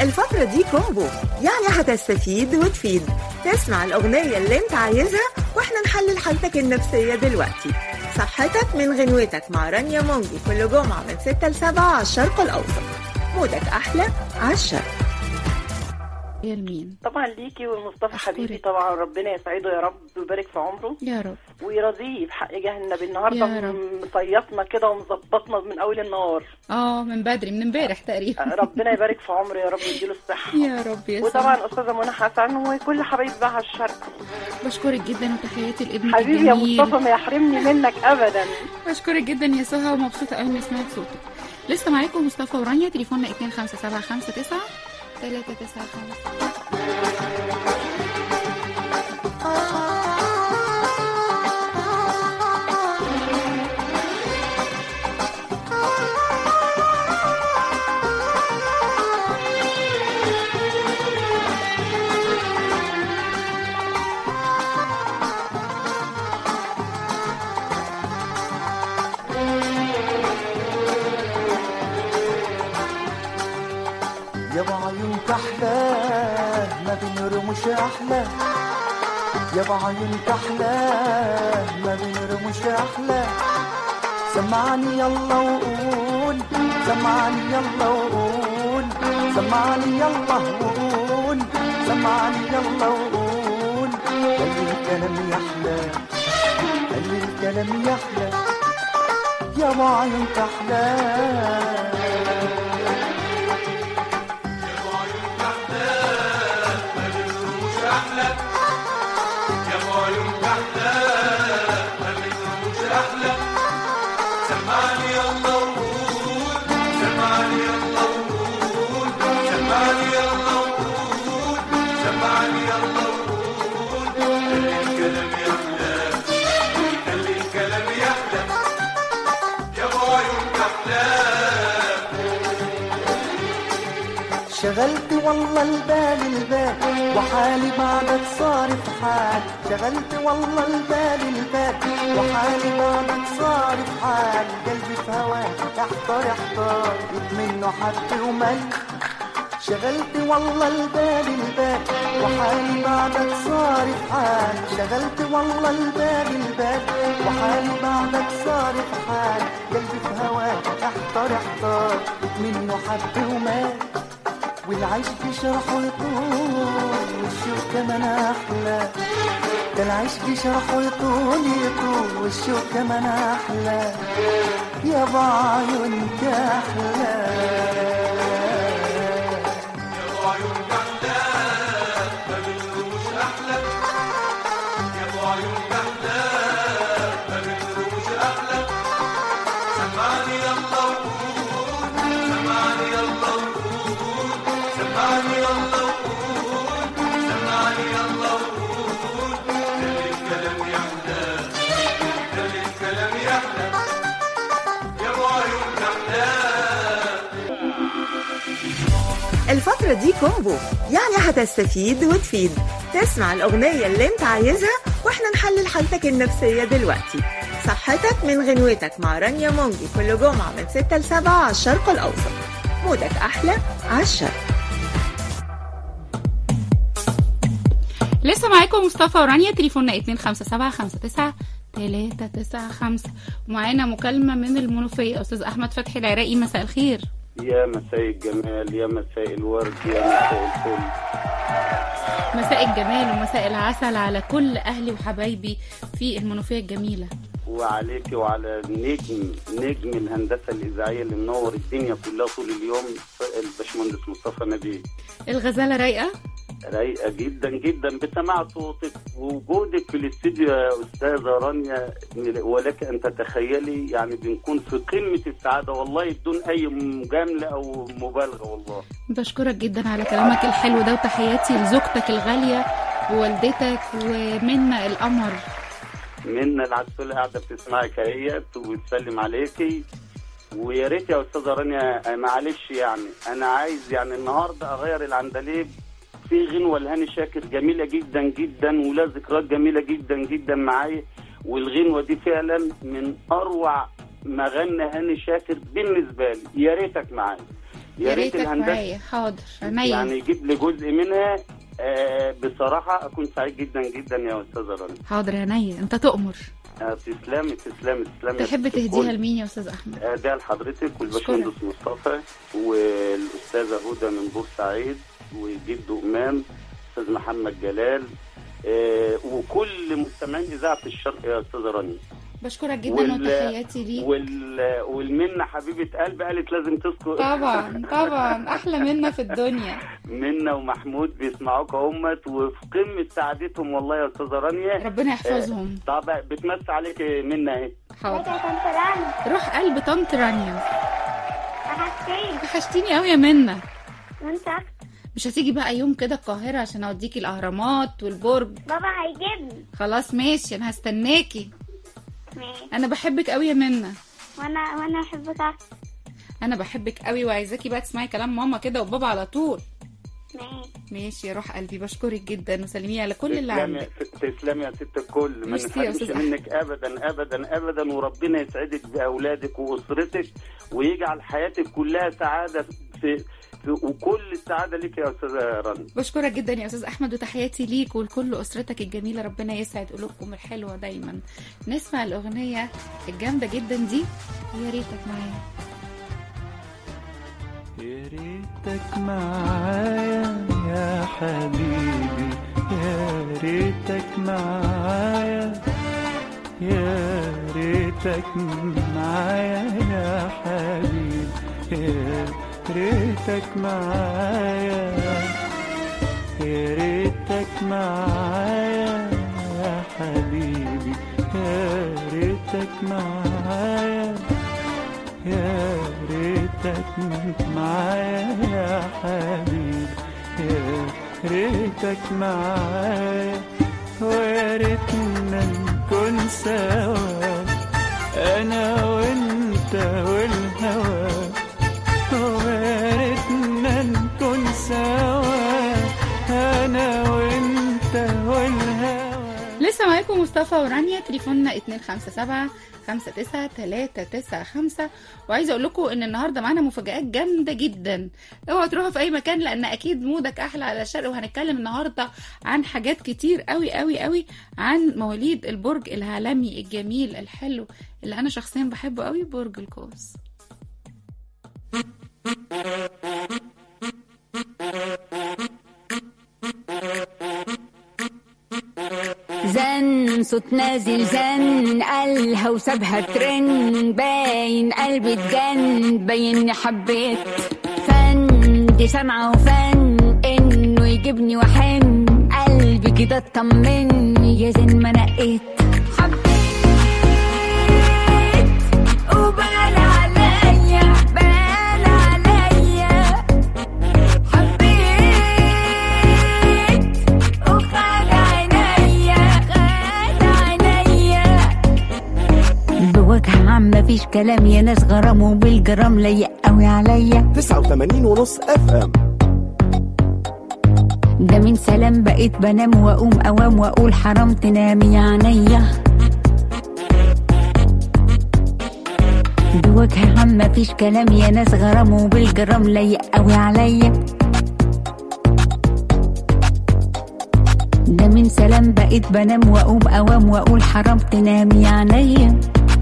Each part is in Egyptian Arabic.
الفترة دي كومبو يعني هتستفيد وتفيد تسمع الأغنية اللي انت عايزها واحنا نحلل حالتك النفسية دلوقتي صحتك من غنوتك مع رانيا مونجي كل جمعة من 6 ل 7 على الشرق الأوسط مودك أحلى على الشرق يا لمين طبعا ليكي ومصطفى أشكرك. حبيبي طبعا ربنا يسعده يا رب ويبارك في عمره يا رب ويرضيه بحق جهنم يا النهارده رب. مصيطنا كده ومظبطنا من اول النهار اه من بدري من امبارح تقريبا ربنا يبارك في عمره يا رب ويديله الصحه يا رب يا سلام وطبعا استاذه منى حسن وكل حبايب بقى على الشرق بشكرك جدا وتحياتي لابنك حبيبي يا الجميل مصطفى ما يحرمني منك ابدا بشكرك جدا يا سهى ومبسوطه قوي اني سمعت صوتك لسه معاكم مصطفى ورانيا تليفوننا 2575 395 يابا عيونك احلى ما بين رموش احلى يابا عيونك احلى ما بين رموش احلى سمعني يلا وقول سمعني يلا وقول سمعني يلا وقول سمعني يلا وقول خلي الكلام يحلى خلي الكلام يحلى يابا عيونك احلى شغلت والله البال البال وحالي بعدك صارف حال شغلت والله البال البال وحالي بعدك صارف حال قلبي في هواك احتار احتار منه حب ومل شغلت والله البال البال وحالي بعدك صارف حال شغلت والله البال البال وحالي بعدك صارف حال قلبي في هواك احتار احتار منه حب ومال والعشق شرح ويطول والشوق كمان احلى ده العشق شرح ويطول يطول والشوق كمان احلى يا بعيونك احلى الفترة دي كومبو يعني هتستفيد وتفيد تسمع الأغنية اللي انت عايزها واحنا نحلل حالتك النفسية دلوقتي صحتك من غنوتك مع رانيا مونجي كل جمعة من 6 ل 7 على الشرق الأوسط مودك أحلى على الشرق لسه معاكم مصطفى ورانيا تليفوننا 2575 395 ومعانا مكالمة من المنوفية أستاذ أحمد فتحي العراقي مساء الخير يا مساء الجمال يا مساء الورد يا مساء الفل مساء الجمال ومساء العسل على كل أهلي وحبايبي في المنوفية الجميلة وعليك وعلى نجم نجم الهندسه الاذاعيه اللي منور الدنيا كلها طول اليوم الباشمهندس مصطفى نبيل الغزالة رايقة رايقه جدا جدا بسماع صوتك ووجودك في الاستديو يا استاذه رانيا ولك ان تتخيلي يعني بنكون في قمه السعاده والله بدون اي مجامله او مبالغه والله بشكرك جدا على كلامك الحلو ده وتحياتي لزوجتك الغالية ووالدتك ومنى القمر منا العسولة قاعدة بتسمعك اهيت وبتسلم عليكي ويا ريت يا استاذة رانيا معلش يعني انا عايز يعني النهارده اغير العندليب في غنوة لهاني شاكر جميلة جدا جدا ولها ذكريات جميلة جدا جدا معايا والغنوة دي فعلا من اروع ما غنى هاني شاكر بالنسبة لي يا ريتك معايا يا ريتك معايا حاضر عينيا يعني يجيب لي جزء منها آه بصراحه اكون سعيد جدا جدا يا استاذه رنا حاضر عينيا انت تؤمر آه، تسلمي تسلمي تسلمي يا تحب ست تهديها الكل. لمين يا استاذ احمد آه، ده لحضرتك والباشمهندس مصطفى والاستاذه هدى من بورسعيد وجده امام استاذ محمد جلال آه، وكل مستمعين اذاعه الشرق يا استاذه رانيا بشكرك جدا وال- وتحياتي ليك وال... والمنة حبيبة قلبي قالت لازم تذكر طبعا طبعا احلى منا في الدنيا منة ومحمود بيسمعوك اهمت وفي قمة سعادتهم والله يا استاذة رانيا ربنا يحفظهم طب بتمس عليك منة اهي حاضر روح قلب طنط رانيا وحشتيني وحشتيني قوي يا منا وانت اكتر مش هتيجي بقى يوم كده القاهرة عشان اوديكي الاهرامات والبرج بابا هيجيبني خلاص ماشي انا هستناكي ماشي انا بحبك قوي يا منا وانا وانا بحبك اكتر انا بحبك قوي وعايزاكي بقى تسمعي كلام ماما كده وبابا على طول ماشي ماشي يا روح قلبي بشكرك جدا وسلمي على كل اللي تسلمي عندك تسلمي يا ست الكل ما ميرسي يا نحرمش أستاذ منك ابدا ابدا ابدا وربنا يسعدك باولادك واسرتك ويجعل حياتك كلها سعاده في, في وكل السعاده ليك يا استاذه رنا بشكرك جدا يا استاذ احمد وتحياتي ليك ولكل اسرتك الجميله ربنا يسعد قلوبكم الحلوه دايما نسمع الاغنيه الجامده جدا دي يا ريتك معايا يا ريتك معايا يا حبيبي يا ريتك معايا يا ريتك معايا يا حبيبي يا ريتك معايا يا ريتك معايا يا حبيبي يا ريتك معايا يا ريتك معايا يا حبيبي يا ريتك معايا ويا ريتنا نكون سوا انا وانت والهوى ويا ريتنا نكون سوا انا وانت والهوى لسه معاكم مصطفى ورانيا تليفوننا 257 59395 وعايزه اقول لكم ان النهارده معانا مفاجآت جامده جدا اوعوا تروحوا في اي مكان لان اكيد مودك احلى على الشرق وهنتكلم النهارده عن حاجات كتير قوي قوي قوي عن مواليد البرج العالمي الجميل الحلو اللي انا شخصيا بحبه قوي برج القوس زن صوت نازل زن قالها وسابها ترن باين قلبي اتجن باين حبيت فن دي سامعة وفن انه يجيبني وحن قلبي كده اطمن يا زين ما نقيت حبيت وبال عليا بال عليا حبيت وخد عينيا خد عينيا بوجه عام مفيش كلام يا ناس غرام وبالجرام ليق قوي عليا 89 ونص اف ام ده من سلام بقيت بنام واقوم اوام واقول حرام تنامي يا عينيا بوجه عام مفيش كلام يا ناس غرام وبالجرام ليق قوي عليا ده من سلام بقيت بنام واقوم اوام واقول حرام تنامي يا عينيا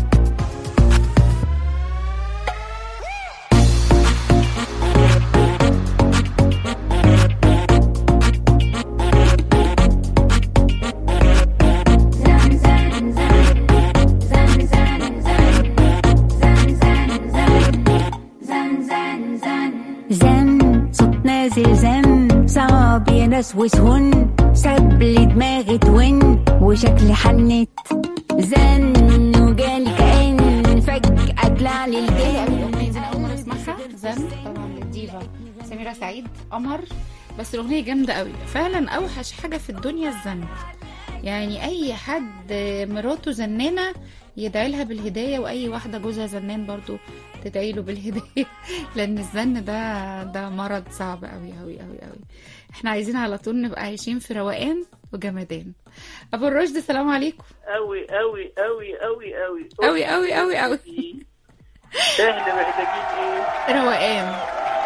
زن صوت نازل زن صعب يا ناس وسهن ساب لي دماغي تون وشكلي حنت زن وجالي كأن فجأة طلع لي الجن الاغنيه دي انا اول مره اسمعها زن طبعا للديفا سميرة سعيد قمر بس الاغنيه جامده قوي فعلا اوحش حاجه في الدنيا الزن يعني اي حد مراته زنانه يدعي لها بالهدايه واي واحده جوزها زنان برضو تدعي له بالهدايه لان الزن ده ده مرض صعب قوي قوي قوي قوي احنا عايزين على طول نبقى عايشين في روقان وجمدان ابو الرشد السلام عليكم قوي قوي قوي قوي قوي قوي قوي قوي قوي احنا محتاجين ايه روقان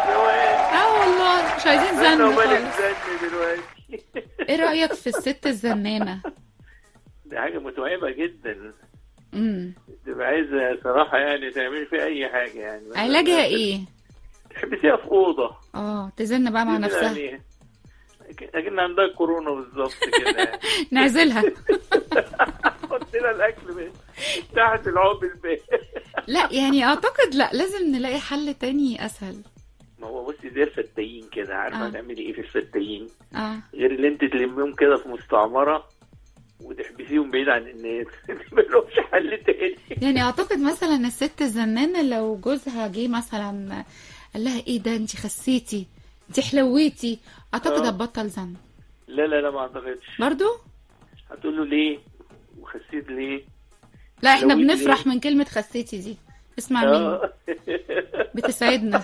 روقان اه والله مش عايزين انا زن ومال خالص الزن دلوقتي ايه رأيك في الست الزنانة دي حاجة متعبة جدا امم تبقى عايزة صراحة يعني تعمل فيها أي حاجة يعني علاجها ايه تحبسيها في أوضة اه تزن بقى مع نفسها يعني أكن عندها كورونا بالظبط كده يعني نعزلها حط لها الأكل من تحت العقب البيت لا يعني اعتقد لا لازم نلاقي حل تاني اسهل ما هو بصي زي الفتاين كده عارفة آه. هتعملي إيه في الفتاين اه غير اللي أنت تلميهم كده في مستعمرة وتحبسيهم بعيد عن الناس ملهمش حل تاني يعني اعتقد مثلا الست الزنانة لو جوزها جه مثلا قال لها ايه ده انت خسيتي انت حلويتي اعتقد آه. هتبطل زن لا لا لا ما أعتقدش برضو هتقول له ليه وخسيت ليه لا احنا حلويتي بنفرح ليه؟ من كلمة خسيتي دي اسمع مني آه. بتسعدنا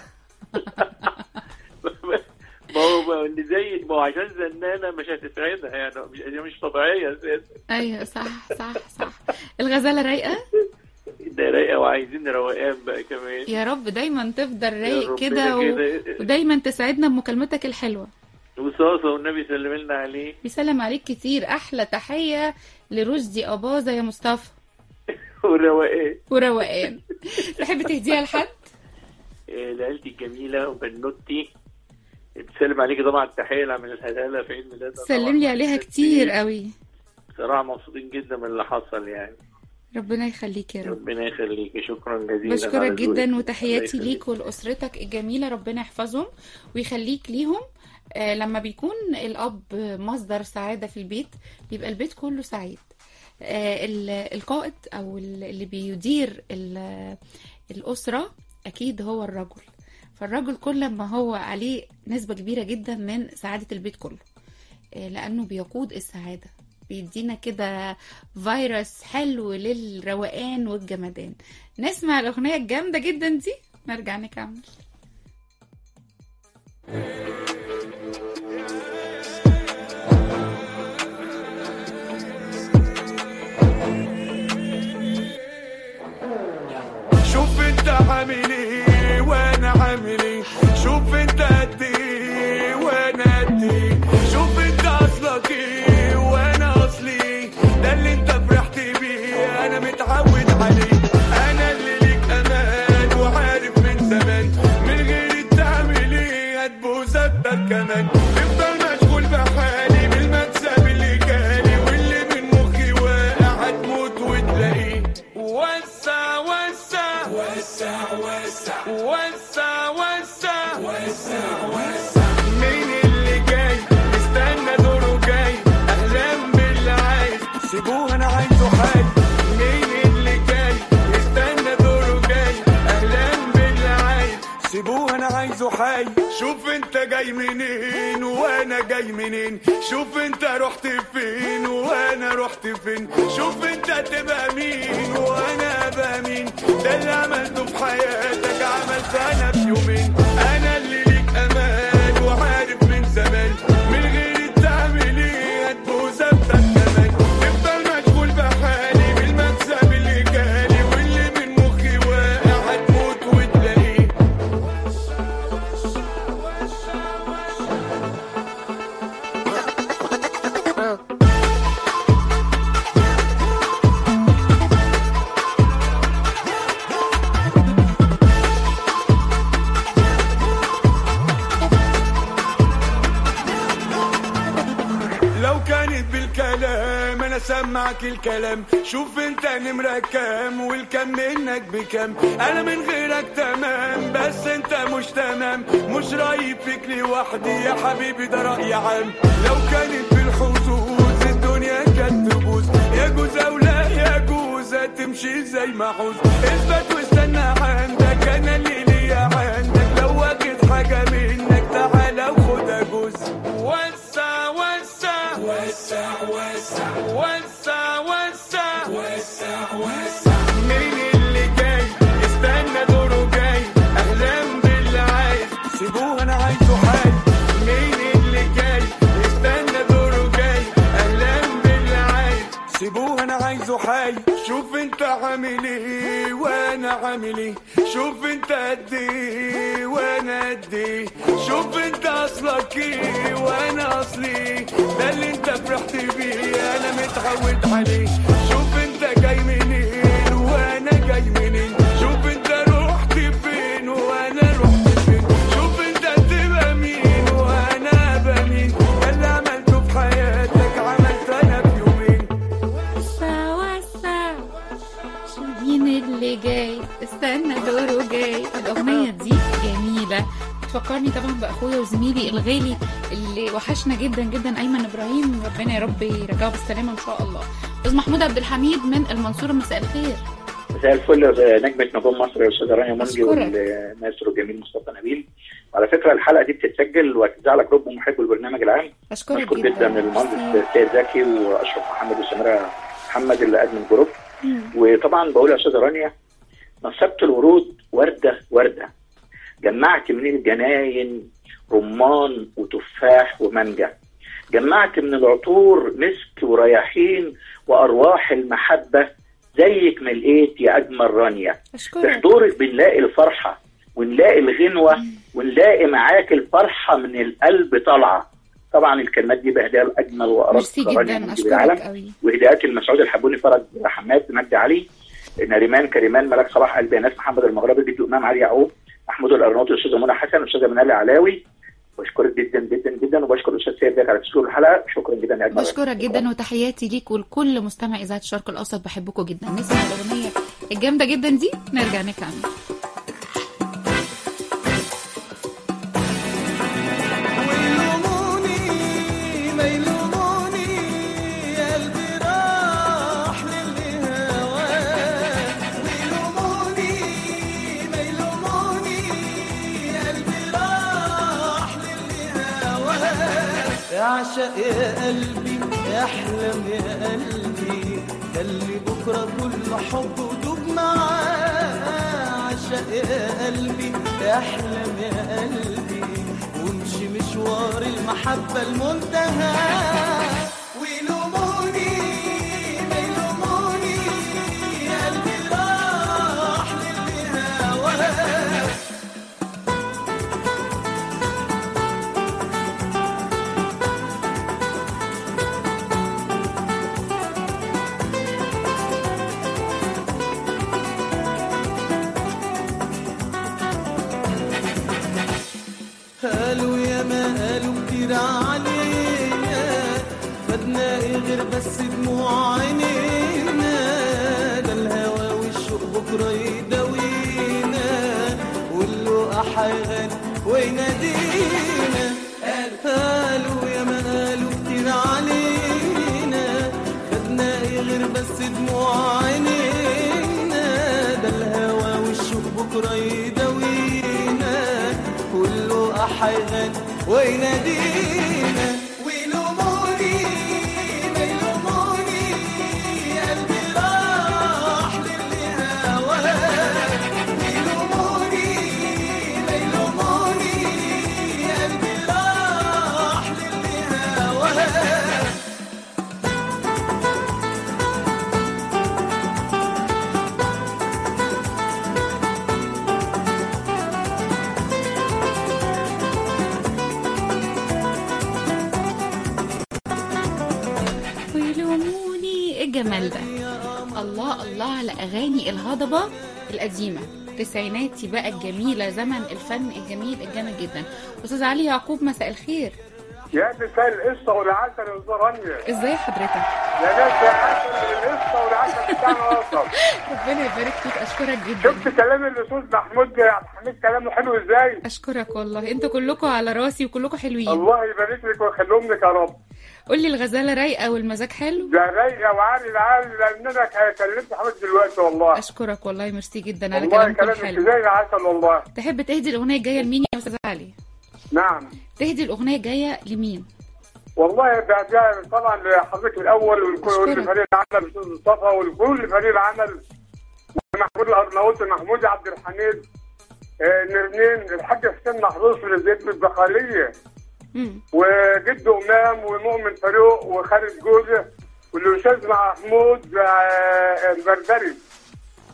ما هو ما هو اللي زي ما هو عشان زنانه مش هتسعدها يعني مش هي مش طبيعيه اساسا ايوه صح صح صح الغزالة رايقة ده رايقه وعايزين روقان بقى كمان يا رب دايما تفضل يا رايق ربنا كده و... كده. ودايما تسعدنا بمكالمتك الحلوة وصاصه والنبي سلم لنا عليه بيسلم عليك كتير احلى تحية لرشدي اباظة يا مصطفى وروقان وروقان تحب تهديها لحد آه، لعيلتي الجميله وبنوتي بتسلم عليكي طبعا التحيه اللي عملتها لها في عيد ميلادها سلم لي عليها كتير قوي بصراحه مبسوطين جدا من اللي حصل يعني ربنا يخليك يا رب ربنا يخليكي شكرا جزيلا على بشكرك ذوقك. جدا الله وتحياتي يخليك. ليك ولأسرتك الجميلة ربنا يحفظهم ويخليك ليهم آه، لما بيكون الأب مصدر سعادة في البيت بيبقى البيت كله سعيد آه، ال- القائد أو ال- اللي بيدير ال- الأسرة أكيد هو الرجل فالرجل كل ما هو عليه نسبة كبيرة جدا من سعادة البيت كله آه، لأنه بيقود السعادة بيدينا كده فيروس حلو للروقان والجمدان نسمع الأغنية الجامدة جدا دي نرجع نكمل شوف انت عامل ايه وانا عامل ايه شوف انت قد ايه وانا قد ايه شوف انت اصلك ايه وانا اصلي ايه ده اللي انت فرحت بيه انا متعود عليه انا اللي ليك امان وعارف من زمان من غير تعمل ايه هتبوظ اكتر كمان تفضل مشغول بحالي بالمكسب اللي جالي واللي من مخي واقع هتموت وتلاقيه وسع وسع وسع وسع وسع وسع وسع وسع مين اللي جاي استنى دوره جاي اهلا باللي عايز سيبوه انا عايزه حي مين اللي جاي استنى دوره جاي اهلا باللي عايز سيبوه انا عايزه حي شوف انت جاي منين وانا جاي منين شوف انت رحت فين وانا رحت فين شوف انت تبقى مين وانا ابقى مين ده اللي عملته في حياتك عملت انا في يومين انا اللي ليك امان وعارف من زمان من غير تعمل ايه هتبوظ اكتر كمان تفضل مشغول بحالي بالمكسب اللي جالي واللي من مخي واقع هتموت وتلاقيه لو كانت بالكلام انا سمعك الكلام شوف انت نمرة كام والكم منك بكام انا من غيرك تمام بس انت مش تمام مش رايب فيك لوحدي يا حبيبي ده رأي عام لو كانت بالحظوظ الدنيا كانت تبوظ يجوز او لا يجوز هتمشي زي ما عوز اثبت واستنى عندك انا اللي ليا عندك لو واخد حاجة منك تعالى وخدها جزء وسع وسع وسع وسع وسع وسع وسع وسع مين اللي جاي استنى دوره جاي اهلا باللي عايز سيبوه انا عايزه حي مين اللي جاي استنى دوره جاي اهلا باللي عايز سيبوه انا عايزه حي شوف انت عامل ايه وانا عامل ايه شوف انت قد ايه وانا قد ايه شوف انت اصلك ايه وانا اصلي ايه ده اللي انت فرحت بيه انا متعود عليه شوف انت جاي منين وانا جاي منين شوف انت رحت فين وانا رحت فين شوف انت تبقى مين وانا ابقى مين ده اللي عملته في حياتك عملت انا في يومين وسع وسع شو مين اللي جاي استنى دوره جاي الأغنية دي جميلة تفكرني طبعا بأخويا وزميلي الغالي اللي وحشنا جدا جدا أيمن إبراهيم ربنا يا رب يرجعه بالسلامة إن شاء الله أستاذ محمود عبد الحميد من المنصورة مساء الخير مساء الفل يا نجمة نجوم مصر يا أستاذة رانيا منجي أشكرك. والمايسترو الجميل مصطفى نبيل وعلى فكرة الحلقة دي بتتسجل وهتذاع على جروب محب البرنامج العام أشكرك بشكر جدا جدا المهندس سيد زكي وأشرف محمد وسميرة محمد اللي قدم الجروب وطبعا بقول يا أستاذة رانيا نصبت الورود وردة وردة جمعت من الجناين رمان وتفاح ومانجا جمعت من العطور مسك ورياحين وأرواح المحبة زيك ما لقيت يا أجمل رانيا في أشكرك حضورك بنلاقي الفرحة ونلاقي الغنوة ونلاقي معاك الفرحة من القلب طالعة طبعا الكلمات دي بهداها لأجمل وأرق ميرسي رانيا جدا منجي أشكرك بالعالم قوي وهدايات المسعود الحبوني فرج حماد مجدي علي نريمان كريمان ملاك صلاح قلبي ناس محمد المغربي جدو امام علي يعقوب محمود الارناطي الاستاذه منى حسن الاستاذه منال علاوي بشكرك جدا جدا جدا وبشكر الاستاذ سيد بيك على تسجيل الحلقه شكرا جدا يا اجمل بشكرك جدا وتحياتي ليك ولكل مستمع إذاعة الشرق الأوسط بحبكم جدا نسمع الأغنية الجامدة جدا دي نرجع نكمل ويلوموني ما يلوموني قلبي راح للي هواه ويلوموني ما يلوموني قلبي راح للي هواه اعشق يا قلبي احلم يا قلبي خلي بكره كل حب ودوب معاه اعشق يا قلبي احلم يا قلبي وامشي مشوار المحبة المنتهى ويلوموني ما يلوموني قلبي راح للي هواه قالوا يا ما قالوا كتير علينا خدنا ايه غير بس دموع عينينا ده الهوى والشوق بكره يداوينا واللقا حيغني وينادينا قالوا يا ما قالوا كتير علينا خدنا ايه غير بس دموع عينينا ده الهوى والشوق بكره يداوينا كله حيغني وينادينا ويلوموني ما يلوموني قلبي راح للي هواه ويلوموني ما يلوموني قلبي راح للي هواه ويلوموني إيه الجمال ده الله الله على اغاني الهضبه القديمه تسعيناتي بقى الجميله زمن الفن الجميل الجامد جدا استاذ علي يعقوب مساء الخير يا مساء القصة والعسل يا أستاذ رانيا ازاي حضرتك يا ناس يا عسل القصة والعسل بتاعنا وصل ربنا يبارك فيك اشكرك جدا شفت كلام الأستاذ محمود عبد الحميد كلامه حلو إزاي؟ اشكرك والله انتوا كلكم على راسي وكلكم حلوين الله يبارك لك ويخليهم لك يا رب قول لي الغزاله رايقه والمزاج حلو ده رايقة وعالي العالي لأن أنا كلمت حضرتك دلوقتي والله اشكرك والله ميرسي جدا على والله كلامكم كلامك الحلو زي العسل والله تحب تهدي الاغنيه الجايه لمين يا استاذ علي نعم تهدي الاغنيه الجايه لمين والله بعدها طبعا لحضرتك الأول والكل أشكرك. فريق العمل الأستاذ مصطفى والكل فريق العمل محمود الأرناؤوط محمود عبد الحميد آه، نرنين الحاج حسين محروس لزيد بالبخارية وجد امام ومؤمن فاروق وخالد جوزه والاستاذ محمود آه، البربري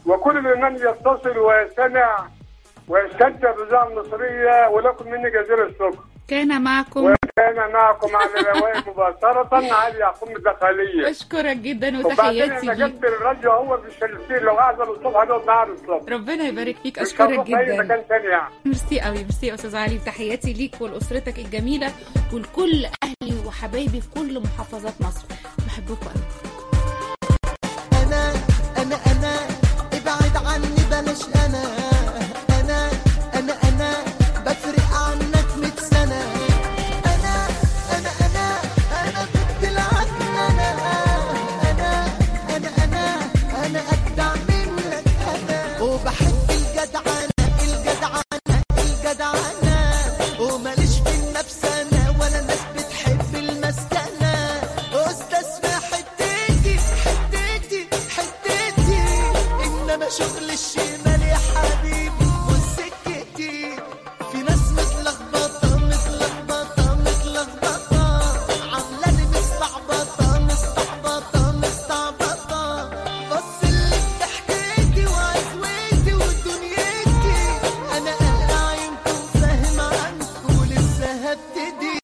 وكل من يتصل ويستمع ويستمتع بالإذاعة المصرية ولكم مني جزيل الشكر كان معكم وكان معكم على الهواء مباشرة علي يعقوب الدخلية بشكرك جدا وبعدين وتحياتي انا ليك جبت الراديو هو بالشلسين لو قاعد الصبح هنقعد معاه الصبح ربنا يبارك فيك مش اشكرك هنروح في اي جدا مكان تاني يعني ميرسي قوي ميرسي يا استاذ علي وتحياتي ليك ولاسرتك الجميله ولكل اهلي وحبايبي في كل محافظات مصر بحبكم قوي انا انا انا ابعد عني بلاش انا انا انا انا بفرق عنك مية سنة انا انا انا انا ضد العدل انا انا انا انا انا ابدع منك انا وبحب الجدعنة الجدعنة الجدعنة وماليش في النفس انا ولا ناس بتحب المسكنة استاذ في حتتي حتتي حتتي انما شغل الشمال يا حبيبي وسكتي في ناس متلخبطه متلخبطه متلخبطه عاملاني مستعبطه مستعبطه مستعبطه بص اللي بتحكيتي وعزوتي ودنيتي انا قلقان عينكم فاهم عنكم ولسه هبتدي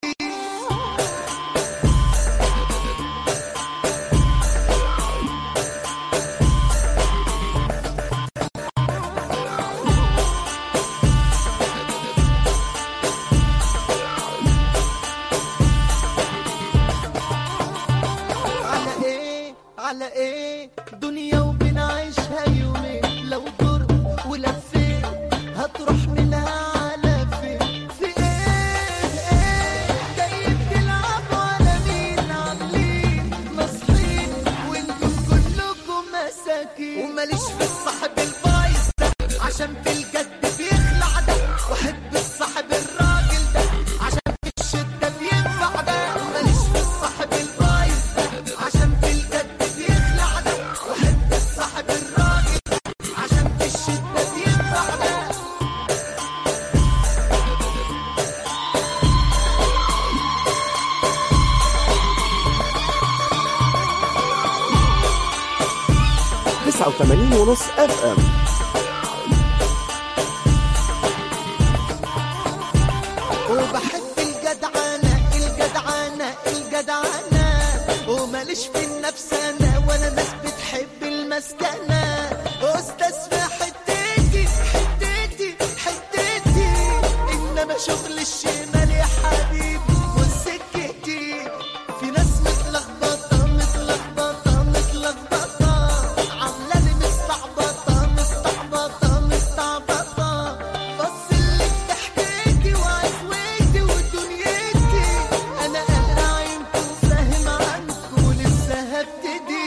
على ايه على ايه دنيا وبنعيشها يومين لو دور ولفيت هتروح منها على فين في ايه ايه جاي بتلعب على مين عاملين ناصحين وانتم كلكم مساكين وماليش في الصاحب البايظ ده عشان في الجد بيخلع ده واحب الصاحب الراجل ده عشان في الشدة بينفع ده ماليش في الصاحب البايظ ده عشان في الجد بيخلع ده واحب الصاحب الراجل ده عشان في الشدة بينفع ده تسعة وثمانين ونص اف ام وبحب الجدعنة الجدعنة الجدعنة وماليش في النفس أنا ولا ناس بتحب المسكنة أستاذ في حتتي حتتي حتتي إنما شغل الشمال يا حبيبي وسكتي في ناس متلخبطة متلخبطة متلخبطة عاملاني مستعبطة مستعبطة مستعبطة بص اللي بتحكيتي وعزوتي ودنيتي أنا قلقان عينكم فاهم عنكم ولسه هبتدي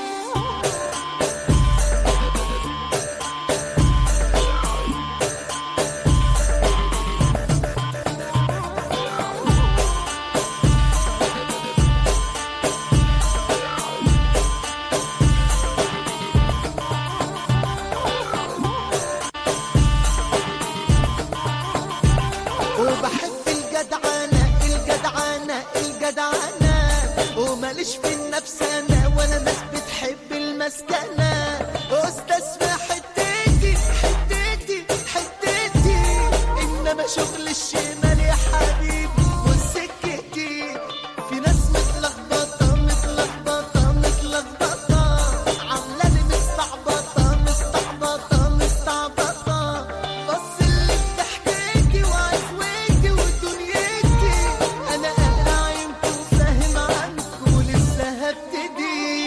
وبحب الجدعنة الجدعنة الجدعنة وماليش في النفس أنا ولا ناس بتحب المسكنة أستاذ في حتتي حتتي حتتي إنما شغل الشمال يا حبيبي وسكتي في ناس متلخبطة متلخبطة متلخبطة عاملاني مستعبطة مستعبطة مستعبطة بص اللي بتحكيتي وعزوتي ودنيتي أنا قلقان عينكم فاهم عنكم ولسه هبتدي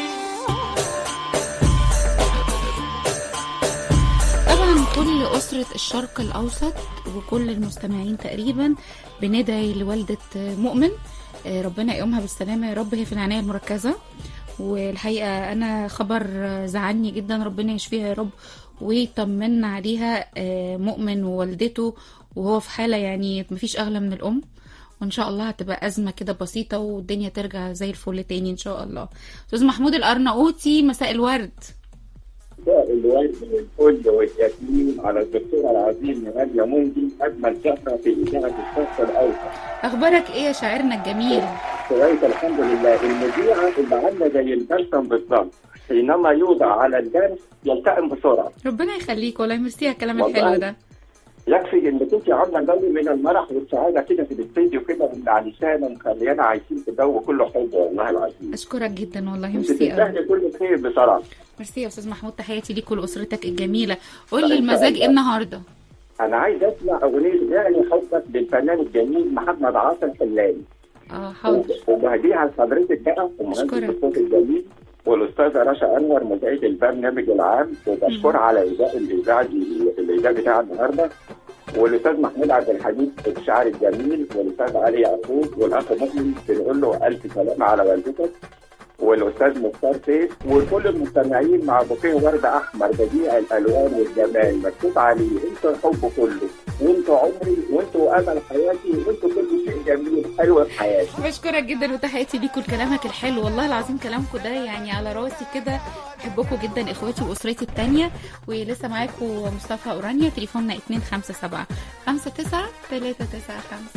طبعا كل أسرة الشرق الأوسط وكل المستمعين تقريبا بندعي لوالدة مؤمن آه، ربنا يقومها بالسلامة يا رب هي في العناية المركزة والحقيقة أنا خبر زعلني جدا ربنا يشفيها يا رب ويطمنا عليها آه، مؤمن ووالدته وهو في حالة يعني مفيش أغلى من الأم وإن شاء الله هتبقى أزمة كده بسيطة والدنيا ترجع زي الفل تاني إن شاء الله أستاذ محمود الأرناؤوطي مساء الورد الورد والفل والياسمين على الدكتورة العظيم نادية منجي أجمل شهرة في إذاعة الشرق الأوسط. أخبارك إيه يا شاعرنا الجميل كويس الحمد لله المذيعة اللي عاملة زي البلسم بالظبط. حينما يوضع على الجرح يلتئم بسرعه ربنا يخليك والله ميرسي على الكلام والله. الحلو ده يكفي انك انت عامله جو من المرح والسعاده كده في الاستديو كده من على لسانه ومخليانا عايشين في جو كله حب والله العظيم اشكرك جدا والله انت ميرسي قوي تستاهلي كل خير بصراحه ميرسي يا استاذ محمود تحياتي ليك ولاسرتك الجميله قول لي إن شاء المزاج الله. ايه النهارده انا عايز اسمع اغنيه يعني حبك للفنان الجميل محمد عاصم حلاني اه حاضر وبهديها لحضرتك بقى ومهندس الصوت الجميل والاستاذه رشا انور مذيعه البرنامج العام وبشكرها على اذاعه الاذاعه دي- الاذاعه بتاع النهارده والاستاذ محمود عبد الحميد الشاعر الجميل والاستاذ علي يعقوب والاخ مؤمن بنقول له الف سلامه على والدتك والاستاذ مختار سيف وكل المستمعين مع بوكيه ورد احمر بديع الالوان والجمال مكتوب عليه انتوا الحب كله وانتوا عمري وانتوا امل حياتي وانتوا كل شيء جميل حلو في حياتي بشكرك جدا وتحياتي ليكوا لكلامك الحلو والله العظيم كلامكم ده يعني على راسي كده بحبكم جدا اخواتي واسرتي التانية ولسه معاكم مصطفى اورانيا تليفوننا 257 59 395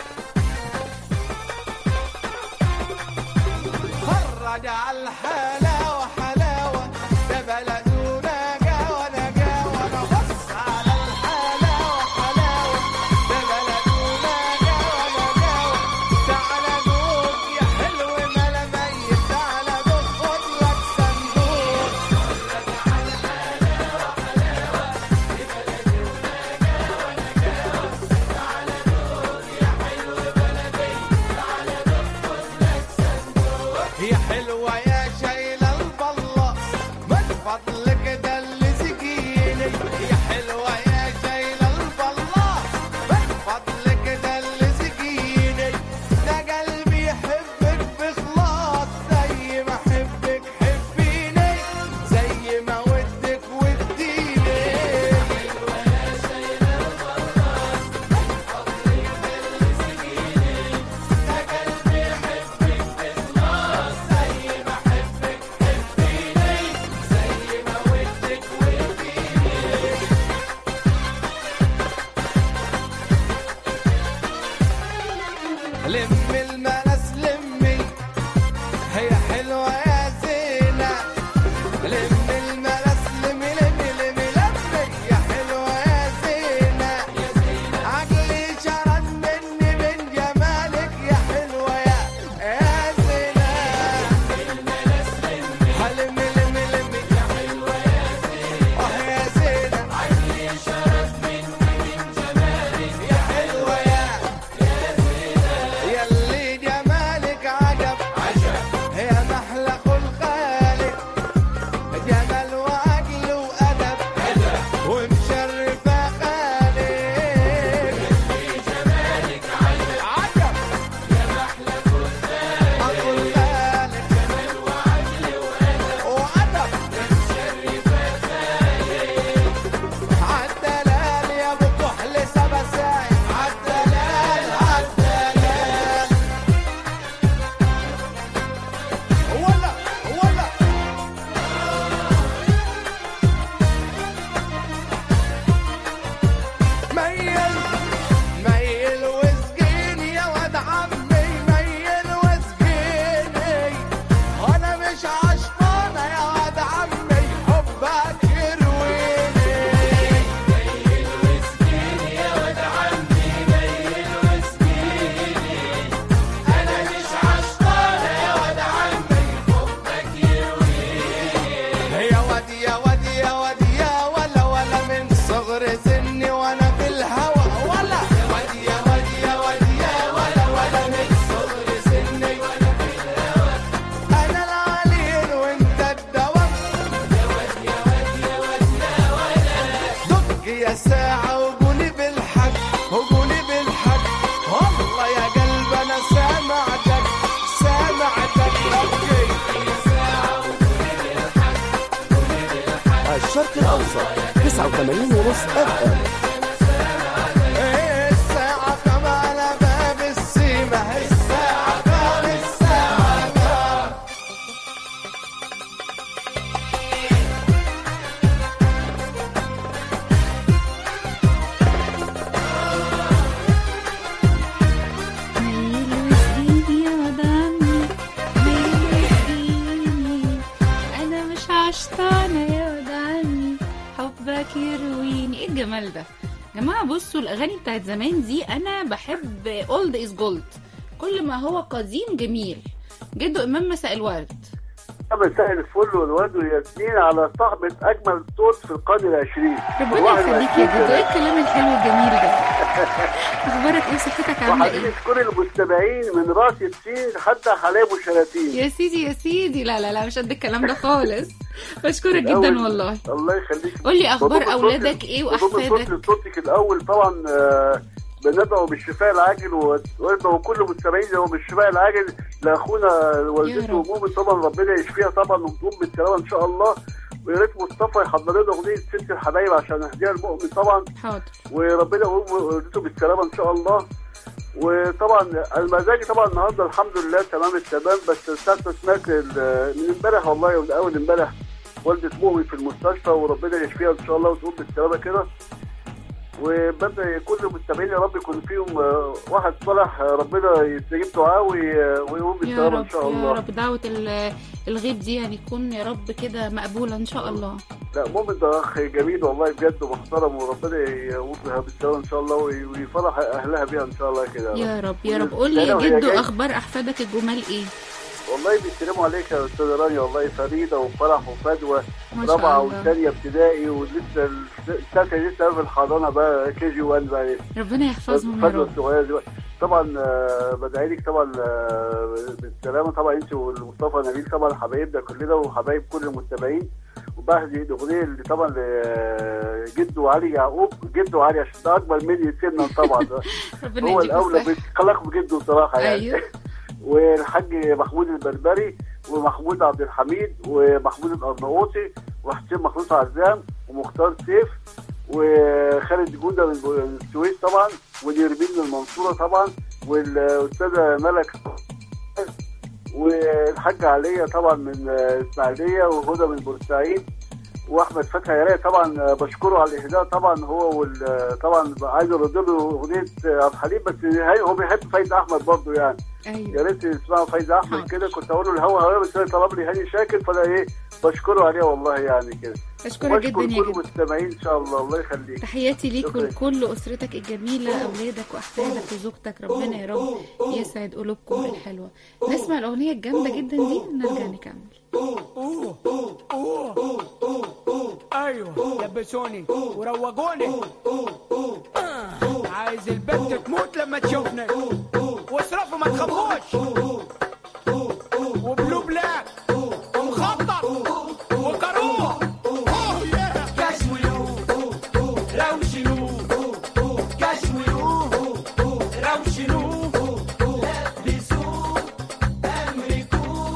فرج على الحلاوة حلاوة ده بلدونا جاوة نجاوة نبص على الحلاوة حلاوة ده بلدونا جاوة نجاوة تعالى دوق يا حلو ملا ميت تعالى دوق خد لك صندوق يا حلوة يا شايلة البلة من فضلك ده اللي سقيني يا حلوة يا شايلة البلة من فضلك ده اللي سقيني ده قلبي يحبك بخلاص زي ما احبك حبيني زي ما ودك وديني حلوة يا شايلة البلة من فضلك ده اللي سقيني ده قلبي يحبك بخلاص زي ما احبك حبيني زي ما ودك وديني لم المنس لمي هي حلوة يا زينة لم المنس لمي لمي لمي لمي يا حلوة يا زينة عقلي شرد مني من جمالك يا حلوة يا يا زينة لمي لمي لمي يا حلوة يا زينة اه يا زينة عقلي شرد مني من جمالك يا حلوة يا يلي جمالك عجب عجب يا محلى خلقالك جمال وعقل وأدب أدب ومشرفة خالك يلي جمالك عجب عجب يا محلى خلقالك جمال وعقل وأدب وأدب ومشرفة خالك عالدلال يا ابو كحل سبساي عالدلال عالدلال ولا ولا ميل ميل وسقيني يا واد عمي ميل وسقيني انا مش عشقانه يا واد عمي حبك يرويني ميل وسقيني يا واد عمي ميل وسقيني انا مش عشقانه يا واد عمي حبك يرويني يا واد يا واد يا واد يا ولا ولا من صغر سني وانا في الهوى ولا يا واد يا واد يا واد يا ولا ولا من صغر سني وانا في الهوى انا العليل وانت الدواء يا واد يا واد يا واد يا ولا دق يا ساعة وقولي بالحق وقولي بالحق والله يا قلب انا سامعتك سامعتك دقي يا ساعة وقولي بالحق الشرق الأوسط 89 ونص اف ام الساعة كم على باب السيمة الساعة كم الساعة كم ميل وسقيني يا واد عمي ميل وسقيني انا مش يرويني ايه الجمال ده يا جماعه بصوا الاغاني بتاعت زمان دي انا بحب اولد از جولد كل ما هو قديم جميل جدو امام مساء الورد مساء الفل والورد والياسمين على صاحبة أجمل صوت في القرن العشرين ربنا يخليك يا جدو ايه الكلام الحلو الجميل ده اخبارك ايه صحتك عامله وحبيبي ايه كل المستمعين من راس السين حتى حلايب وشلاتين يا سيدي يا سيدي لا لا لا مش قد الكلام ده خالص بشكرك جدا الأول- والله الله يخليك قول لي أخبار بضم صوت- أولادك إيه بضم صوت وأحفادك؟ لصوتك الأول طبعا آه، بندعو بالشفاء العاجل و- وندعو كل المستمعين يدعوا بالشفاء العاجل لأخونا والدته ومؤمن طبعا ربنا يشفيها طبعا وتقوم بالسلامة إن شاء الله ويا ريت مصطفى يحضر لنا أغنية ست الحبايب عشان نهديها المؤمن طبعا حاضر وربنا يقوم والدته بالسلامة إن شاء الله وطبعا المزاج طبعا النهارده الحمد لله تمام التمام بس ساعة ما سمعت ال- من امبارح والله ومن اول امبارح والدة مؤمن في المستشفى وربنا يشفيها ان شاء الله وتقوم بالسلامة كده وبدأ كل المستمعين يا رب يكون فيهم آه، واحد صالح آه، ربنا يستجيب دعاه وي- ويقوم يا بالسلامة رب ان شاء يا الله رب دعوة ال- الغيب دي يعني تكون يا رب كده مقبولة إن شاء الله لا مؤمن ده اخ جميل والله بجد ومحترم وربنا يقوم بها بالسلامة ان شاء الله وي- ويفرح اهلها بيها ان شاء الله كده يا رب يا رب قول لي أنا يا وهي جدو جاي- أخبار أحفادك الجمال إيه والله بيسلموا عليك يا استاذ رانيا والله فريده وفرح وفدوى ما شاء رابعه الله. وثانيه ابتدائي ولسه الثالثه لسه في الحضانه بقى كي جي 1 بقى ربنا يحفظهم يا فدوى رب الصغيره دي بقى. طبعا آه، بدعي لك طبعا آه، بالسلامه طبعا انت والمصطفى نبيل طبعا حبايبنا كلنا وحبايب كل المستمعين وبهدي الاغنيه اللي طبعا لجده علي يعقوب جده علي عشان ده اكبر مني سنا طبعا ربنا هو يديك الاولى الصحة. بيتخلق بجده صراحه يعني أيوه. والحاج محمود البربري ومحمود عبد الحميد ومحمود الارناؤوطي وحسين مخلوص عزام ومختار سيف وخالد جوده من بو- من السويس طبعا ونيرمين من المنصوره طبعا والاستاذه ملك والحاجه عليا طبعا من اسماعيليه وهدى من بورسعيد واحمد فتحي يا ريت طبعا بشكره على الاهداء طبعا هو وال طبعا عايز ارد له اغنيه عبد الحليم بس هي- هو بيحب فايز احمد برضه يعني ايوه يا ريت يسمعوا فايز احمد كده كنت اقول له الهوا هوا بس هو طلب لي هاني شاكر فانا ايه بشكره عليه والله يعني كده أشكرك واشكر جدا يا كل جدو المستمعين ان شاء الله الله يخليك تحياتي ليك شكراً. ولكل أسرتك الجميلة أولادك وأحفادك وزوجتك ربنا يا رب يسعد قلوبكم الحلوة نسمع الأغنية الجامدة جدا دي ونرجع نكمل ايوه لبسوني وروجوني آه، عايز البنت تموت لما تشوفني واصرفوا ما تخافوش وبلو بلاك ومخطط وكروه كشويو روشنو كشويو روشنو لبسوا امركو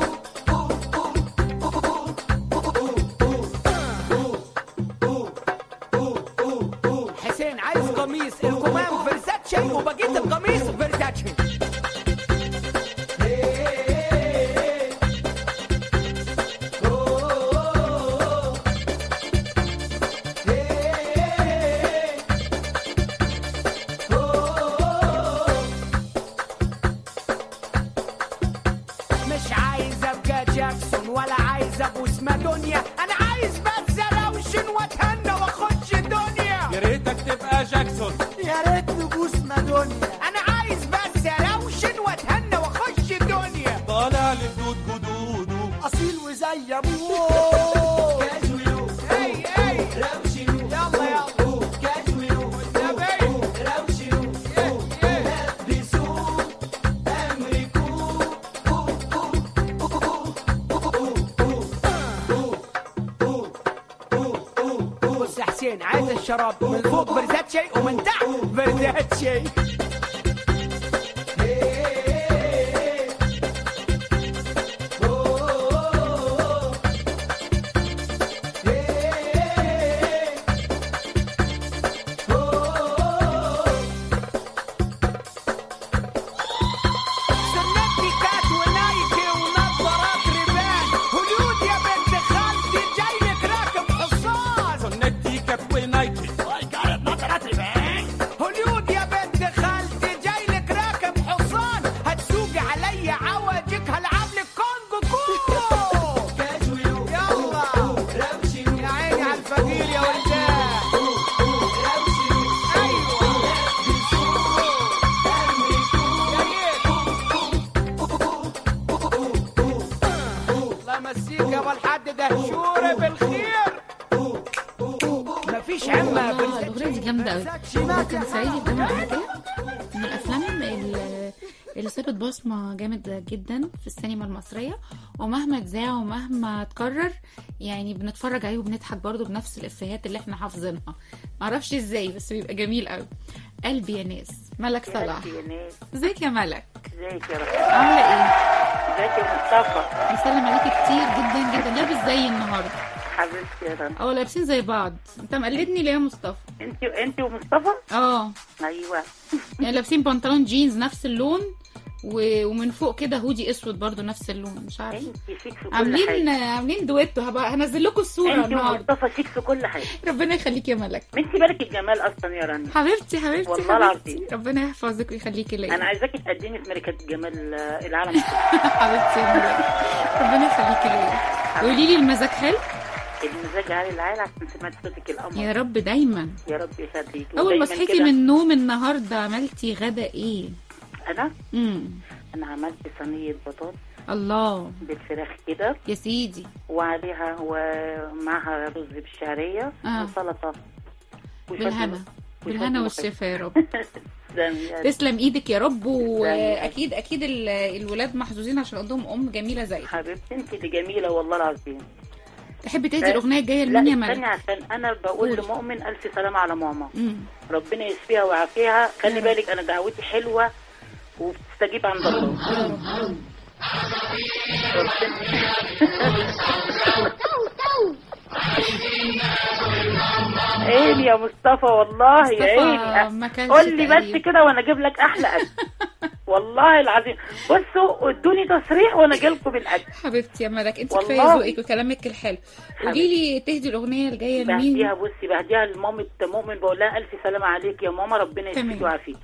حسين عايز قميص الكمام فيرزاتشي وبقيت القميص فيرزاتشي مش عايز ابقى جاكسون ولا عايز ابوس مادونيا انا عايز بس اروشن واتهنى واخش الدنيا يا ريتك تبقى جاكسون يا ريت نبوس مادونيا انا عايز بس اروشن واتهنى واخش الدنيا طالع لجدود جدوده اصيل وزي ابوه كاجويو اي اي روشنو يلا يلا كاجويو والنبي روشنو لبسوا امركو بص يا حسين عايز الشراب من فوق فيرزاتشي ومن تحت فيرزاتشي سنتي كات ونايكي ونظارات ريبان هدود يا بنت خالتي جاي لك راكب حصان سنتي كات ونايكي هوليود يا بنت جامده قوي ده كان صعيدي في الجامعه الامريكيه من الافلام ال- اللي سابت بصمه جامد جدا في السينما المصريه ومهما اتذاع ومهما اتكرر يعني بنتفرج عليه وبنضحك برضه بنفس الافيهات اللي احنا حافظينها معرفش ازاي بس بيبقى جميل قوي قلبي يا ناس ملك صلاح يا ناس ازيك يا ملك ازيك يا رب عامله ايه ازيك يا مصطفى بسلم عليكي كتير جدا جدا لابس زي النهارده حبيبتي يا رب اه لابسين زي بعض انت مقلدني ليه يا مصطفى انت انت ومصطفى اه ايوه يعني لابسين بنطلون جينز نفس اللون و... ومن فوق كده هودي اسود برضو نفس اللون مش عارفه انت شيك في كل عاملين حاجه عاملين دويتو هبقى هنزل لكم الصوره انت النهارده ومصطفى شيك في كل حاجه ربنا يخليك يا ملك انت بالك الجمال اصلا يا رنا حبيبتي حبيبتي والله حبيبتي العظيم. ربنا يحفظك ويخليكي ليا انا عايزاكي تقدمي في ملكه جمال آه، العالم حبيبتي يا ملك ربنا يخليكي ليا قولي لي المزاج حلو المزاج عالي العالي عشان سمعت صوتك القمر يا رب دايما يا رب يخليك اول ما ودايماً صحيتي كده. من النوم النهارده عملتي غدا ايه انا امم انا عملت صينيه بطاطس الله بالفراخ كده يا سيدي وعليها ومعها رز بالشعريه آه. وسلطه وشوية بالهنا ملوخية. بالهنا وشوية والشفا يا رب تسلم يا رب. تسلم ايدك يا رب واكيد اكيد ال- الولاد محظوظين عشان عندهم ام جميله زيك حبيبتي انت اللي جميله والله العظيم تحبي تهدي الاغنيه الجايه لا لمين يا استني ملك عشان انا بقول قولي. لمؤمن الف سلامه على ماما مم. ربنا يشفيها ويعافيها خلي بالك انا دعوتي حلوه وبتستجيب عند الله عيني يا مصطفى والله يا مصطفى ما عيني كانش قول لي تقريب. بس كده وانا اجيب لك احلى اكل والله العظيم بصوا ادوني تصريح وانا اجي لكم بالاكل حبيبتي يا ملك انت والله. كفايه ذوقك وكلامك الحلو قولي لي تهدي الاغنيه الجايه لمين بهديها بصي بهديها لمامة مؤمن بقول لها الف سلامه عليك يا ماما ربنا تمام. يشفيك ويعافيك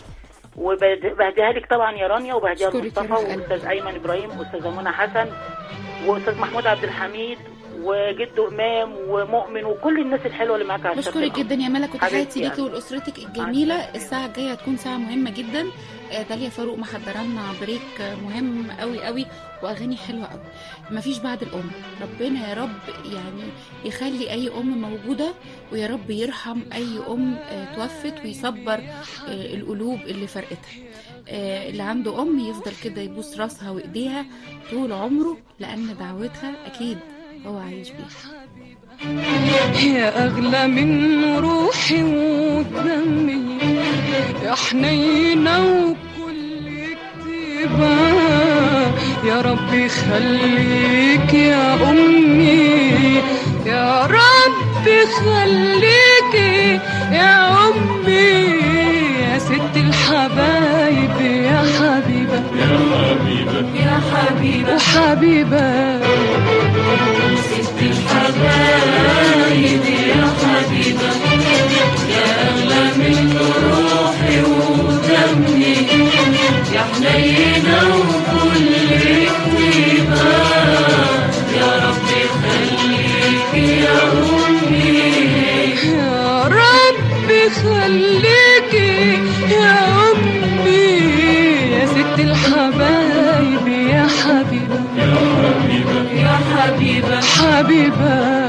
وبهديها لك طبعا يا رانيا وبهديها أشكرك يا لمصطفى روح قلبي. واستاذ ايمن ابراهيم واستاذه منى حسن واستاذ محمود عبد الحميد وجده امام ومؤمن وكل الناس الحلوه اللي معاك على بشكرك الشبكة. جدا يا ملك وتحياتي حبيبتي ليكي يعني. ولاسرتك الجميله الساعه الجايه هتكون ساعه مهمه جدا آه، داليا فاروق محضره لنا بريك آه، مهم قوي قوي واغاني حلوه قوي مفيش بعد الام ربنا يا رب يعني يخلي اي ام موجوده ويا رب يرحم اي ام آه، توفت ويصبر آه، القلوب اللي فرقتها آه، اللي عنده ام يفضل كده يبوس راسها وايديها طول عمره لان دعوتها اكيد هو عايش بيها يا أغلى من روحي ودمي يا حنينة وكل كتيبة يا رب يخليك يا أمي يا رب يخليك يا أمي يا ست الحبايب يا حبيبة يا حبيبة يا حبيبة وحبيبة ست الحبايب يا حبيبة يا أغلى من روحي ودمي يا حنينة وكل طيبة يا رب يخليك يا أمي يا رب يخليك يا أمي يا ست الحبايب يا حبيبة يا حبيبة يا حبيبة حبيبة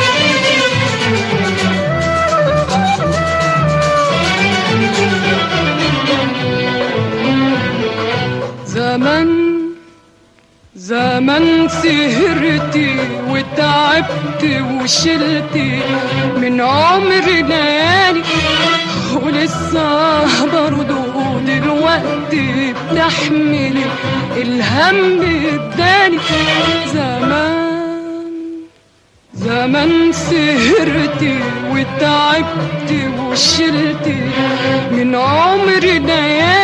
زمن زمن سهرتي وتعبت وشلتي من عمر ليالي ولسه برضه دلوقتي بتحملي الهم الداني زمان زمان سهرتي وتعبت وشلتي من عمر ليالي